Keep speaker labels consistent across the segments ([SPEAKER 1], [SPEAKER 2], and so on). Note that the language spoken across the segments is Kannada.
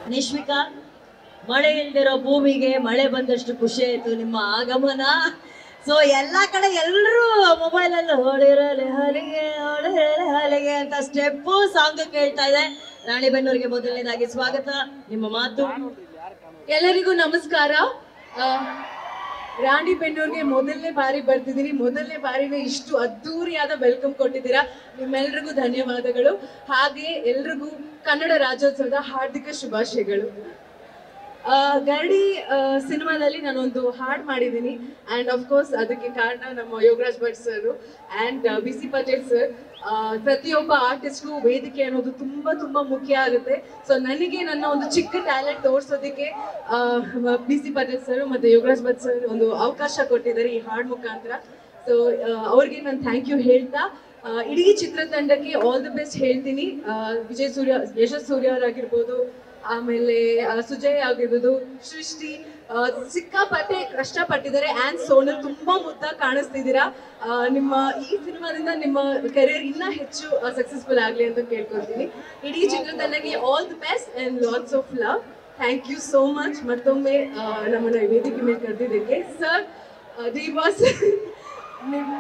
[SPEAKER 1] ನಿಶ್ವಿಕಾ ಮಳೆ ಇಲ್ದಿರೋ ಭೂಮಿಗೆ ಮಳೆ ಬಂದಷ್ಟು ಖುಷಿ ಆಯ್ತು ನಿಮ್ಮ ಆಗಮನ ಸೊ ಎಲ್ಲಾ ಕಡೆ ಎಲ್ಲರೂ ಮೊಬೈಲ್ ಅಲ್ಲಿ ಹೊಳಿರಲೆ ಹಲಿಗೆ ಹೊಳಿರಲೆ ಹಲಿಗೆ ಅಂತ ಸ್ಟೆಪ್ಪು ಸಾಂಗ್ ಕೇಳ್ತಾ ಇದೆ ರಾಣಿಬೆನ್ನೂರಿಗೆ ಮೊದಲನೇದಾಗಿ ಸ್ವಾಗತ ನಿಮ್ಮ ಮಾತು
[SPEAKER 2] ಎಲ್ಲರಿಗೂ ನಮಸ್ಕಾರ ಆ, ರಾಣಿಬೆನ್ನೂರ್ಗೆ ಮೊದಲನೇ ಬಾರಿ ಬರ್ತಿದ್ದೀನಿ ಮೊದಲನೇ ಬಾರಿನೇ ಇಷ್ಟು ಅದ್ಧೂರಿಯಾದ ವೆಲ್ಕಮ್ ಕೊಟ್ಟಿದ್ದೀರಾ ನಿಮ್ಮೆಲ್ರಿಗೂ ಧನ್ಯವಾದಗಳು ಹಾಗೆ ಎಲ್ರಿಗೂ ಕನ್ನಡ ರಾಜ್ಯೋತ್ಸವದ ಹಾರ್ದಿಕ ಶುಭಾಶಯಗಳು ಆ, ಗರಡಿ ಆ, ಸಿನಿಮಾದಲ್ಲಿ ನಾನೊಂದು ಹಾಡು ಮಾಡಿದ್ದೀನಿ ಆ್ಯಂಡ್ ಆಫ್ ಕೋರ್ಸ್ ಅದಕ್ಕೆ ಕಾರಣ ನಮ್ಮ Yogaraj Bhat sir and B C Patel sir ಪ್ರತಿಯೊಬ್ಬ ಆರ್ಟಿಸ್ಟ್ಗೂ ವೇದಿಕೆ ಅನ್ನೋದು ತುಂಬ ತುಂಬ ಮುಖ್ಯ ಆಗುತ್ತೆ ಸೊ ನನಗೆ ನನ್ನ ಒಂದು ಚಿಕ್ಕ ಟ್ಯಾಲೆಂಟ್ ತೋರಿಸೋದಕ್ಕೆ ಬಿ ಸಿ ಪಟೇಲ್ ಸರ್ ಮತ್ತು ಯೋಗರಾಜ್ ಭಟ್ ಸರ್ ಒಂದು ಅವಕಾಶ ಕೊಟ್ಟಿದ್ದಾರೆ ಈ ಹಾಡು ಮುಖಾಂತರ ಸೊ ಅವ್ರಿಗೆ ನಾನು ಥ್ಯಾಂಕ್ ಯು ಹೇಳ್ತಾ ಆ, ಇಡೀ ಚಿತ್ರತಂಡಕ್ಕೆ ಆಲ್ ದಿ ಬೆಸ್ಟ್ ಹೇಳ್ತೀನಿ ಆ, ವಿಜಯ್ ಸೂರ್ಯ ಯಶಸ್ ಸೂರ್ಯ ಅವರಾಗಿರ್ಬೋದು ಆಮೇಲೆ ಆ, ಸುಜಯ್ ಆಗಿರ್ಬೋದು ಸೃಷ್ಟಿ ಆ, ಸಿಕ್ಕಾಪಟ್ಟೆ ಕಷ್ಟಪಟ್ಟಿದ್ದಾರೆ ಆ್ಯಂಡ್ ಸೋನಲ್ ತುಂಬಾ ಮುದ್ದಾಗಿ ಕಾಣಿಸ್ತಿದ್ದೀರಾ ಆ, ನಿಮ್ಮ ಈ ಸಿನಿಮಾದಿಂದ ನಿಮ್ಮ ಕೆರಿಯರ್ ಇನ್ನೂ ಹೆಚ್ಚು ಸಕ್ಸಸ್ಫುಲ್ ಆಗಲಿ ಅಂತ ಕೇಳ್ಕೊತೀನಿ ಇಡೀ ಚಿತ್ರತಂಡಕ್ಕೆ all the best and lots of love thank you so much ಮತ್ತೊಮ್ಮೆ ಆ, ನಮ್ಮನ್ನ ವೇದಿಕೆ ಮೇಲೆ ಕರೆದಿದ್ದಕ್ಕೆ ಸರ್ ದಿ ಬಾಸ್ ನಿಮ್ಮ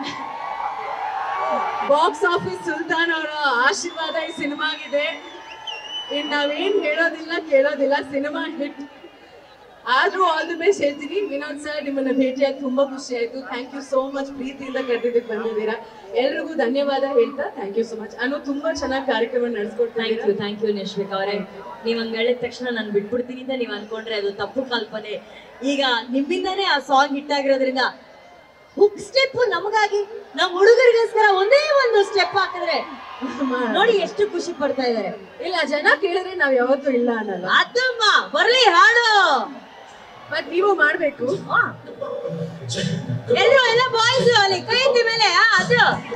[SPEAKER 2] ಬಾಕ್ಸ್ ಆಫೀಸ್ ಸುಲ್ತಾನ್ ಅವರ ಆಶೀರ್ವಾದ ಈ ಸಿನಿಮಾಗಿದೆ ಇನ್ ನಾವೇನ್ ಹೇಳೋದಿಲ್ಲ ಕೇಳೋದಿಲ್ಲ ಸಿನಿಮಾ ಹಿಟ್ ಆದ್ರೂ ಆಲ್ ದಿ ಬೆಸ್ಟ್ ಹೇಳ್ತೀನಿ ವಿನೋದ್ ಸರ್ ನಿಮ್ಮನ್ನ ಭೇಟಿಯಾಗಿ ತುಂಬಾ ಖುಷಿ ಆಯ್ತು ಥ್ಯಾಂಕ್ ಯು ಸೋ ಮಚ್ ಪ್ರೀತಿಯಿಂದ ಕರೆದಿದ್ದಕ್ಕೆ ಬಂದಿದ್ದೀರಾ ಎಲ್ರಿಗೂ ಧನ್ಯವಾದ ಹೇಳ್ತಾ thank you so much Anu ತುಂಬಾ ಚೆನ್ನಾಗಿ ಕಾರ್ಯಕ್ರಮ
[SPEAKER 1] ಥ್ಯಾಂಕ್
[SPEAKER 2] ನಡೆಸ್ಕೊಡ್ತಾ
[SPEAKER 1] ಯು ಥ್ಯಾಂಕ್ ಯು ನಿಶ್ವಿಕಾ ಅವರೇ ನೀವ್ ಹಂಗ್ ಹೇಳಿದ ತಕ್ಷಣ ನಾನು ಬಿಟ್ಬಿಡ್ತೀನಿ ಅಂತ ನೀವ್ ಅನ್ಕೊಂಡ್ರೆ ಅದು ತಪ್ಪು ಕಲ್ಪನೆ ಈಗ ನಿಮ್ಮಿಂದಾನೇ ಆ ಸಾಂಗ್ ಹಿಟ್ ಆಗಿರೋದ್ರಿಂದ ಹುಕ್ ಸ್ಟೆಪ್ ನಮಗಾಗಿ ನಮ್ ಹುಡುಗರಿಗೋಸ್ಕರ ಒಂದೇ ಒಂದು ಸ್ಟೆಪ್ ಹಾಕಿದ್ರೆ ನೋಡಿ ಎಷ್ಟು ಖುಷಿ ಪಡ್ತಾ ಇದಾರೆ
[SPEAKER 2] ಇಲ್ಲ ಜನ ಕೇಳಿದ್ರೆ ನಾವ್ ಯಾವತ್ತೂ ಇಲ್ಲ ಅನ್ನಲ್ಲ
[SPEAKER 1] ಅದಮ್ಮ ಬರ್ಲಿ ಹಾಡು
[SPEAKER 2] ಬಟ್ ನೀವು ಮಾಡ್ಬೇಕು
[SPEAKER 1] ಆ. ಎಲ್ರು ಎಲ್ಲ ಬಾಯ್ಸ್ ಅಲ್ಲಿ ಕೈ ಎತ್ತಿ ಮೇಲೆ ಆ, ಅದು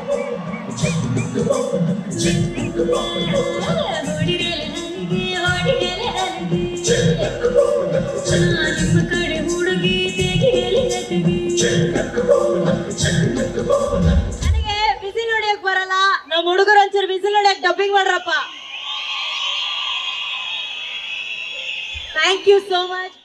[SPEAKER 1] ನನಗೆ ಬಿಸಿಲ್ ಹೊಡಿಯಕ್ ಬರಲ್ಲ ನಮ್ಮ ಹುಡುಗರು ಒಂಚೂರು ಬಿಸಿಲ್ ಹೊಡಿಯಕ್ ಡಬ್ಬಿಂಗ್ ಮಾಡ್ರಪ್ಪ ಥ್ಯಾಂಕ್ ಯು ಸೋ ಮಚ್